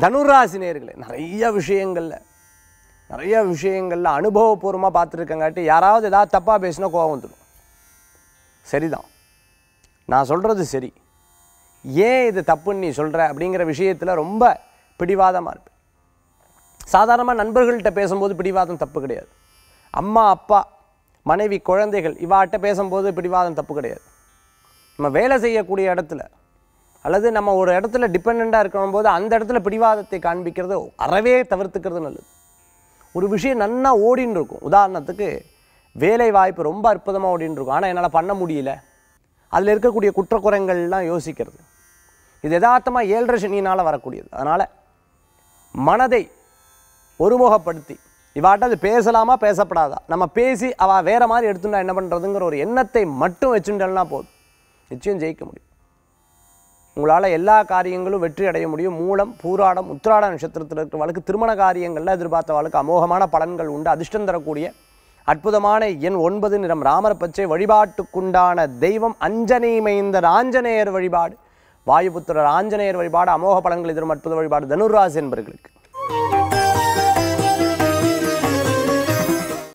தனுராசி நேர்களே நிறைய விஷயங்களில் நிறைய விஷயங்களில் அனுபவபூர்வமாக பார்த்துருக்கங்காட்டி யாராவது ஏதாவது தப்பாக பேசினா கோவம் வந்துடும் சரிதான் நான் சொல்கிறது சரி ஏன் இது தப்புன்னு நீ சொல்கிற அப்படிங்கிற விஷயத்தில் ரொம்ப பிடிவாதமாக இருப்பேன் சாதாரணமாக நண்பர்கள்ட்ட பேசும்போது பிடிவாதம் தப்பு கிடையாது அம்மா அப்பா மனைவி குழந்தைகள் இவாட்ட பேசும்போது பிடிவாதம் தப்பு கிடையாது நம்ம வேலை செய்யக்கூடிய இடத்துல அல்லது நம்ம ஒரு இடத்துல டிபெண்ட்டாக இருக்கணும் போது அந்த இடத்துல பிடிவாதத்தை காண்பிக்கிறது அறவே தவிர்த்துக்கிறது நல்லது ஒரு விஷயம் நன்னா ஓடின்னு இருக்கும் உதாரணத்துக்கு வேலை வாய்ப்பு ரொம்ப அற்புதமாக ஓடின்னு இருக்கும் ஆனால் என்னால் பண்ண முடியல அதில் இருக்கக்கூடிய குற்றக்குறைகள்லாம் யோசிக்கிறது இது யதார்த்தமாக ஏழரை சனியினால் வரக்கூடியது அதனால் மனதை ஒருமுகப்படுத்தி இவாட்ட அது பேசலாமா பேசப்படாதா நம்ம பேசி அவள் வேற மாதிரி எடுத்துட்டா என்ன பண்ணுறதுங்கிற ஒரு எண்ணத்தை மட்டும் வச்சுட்டோம்னா போதும் நிச்சயம் ஜெயிக்க முடியும் உங்களால் எல்லா காரியங்களும் வெற்றி அடைய முடியும் மூலம் பூராடம் உத்திராட நட்சத்திரத்தில் இருக்கிறவளுக்கு திருமண காரியங்களில் எதிர்பார்த்தவளுக்கு அமோகமான பலன்கள் உண்டு அதிர்ஷ்டம் தரக்கூடிய அற்புதமான எண் ஒன்பது நிறம் ராமர் பச்சை வழிபாட்டுக்குண்டான தெய்வம் அஞ்சனை மைந்தர் ஆஞ்சநேயர் வழிபாடு வாயுபுத்திரர் ஆஞ்சநேயர் வழிபாடு அமோக பலன்கள் எதிரும் அற்புத வழிபாடு தனுராசி என்பர்களுக்கு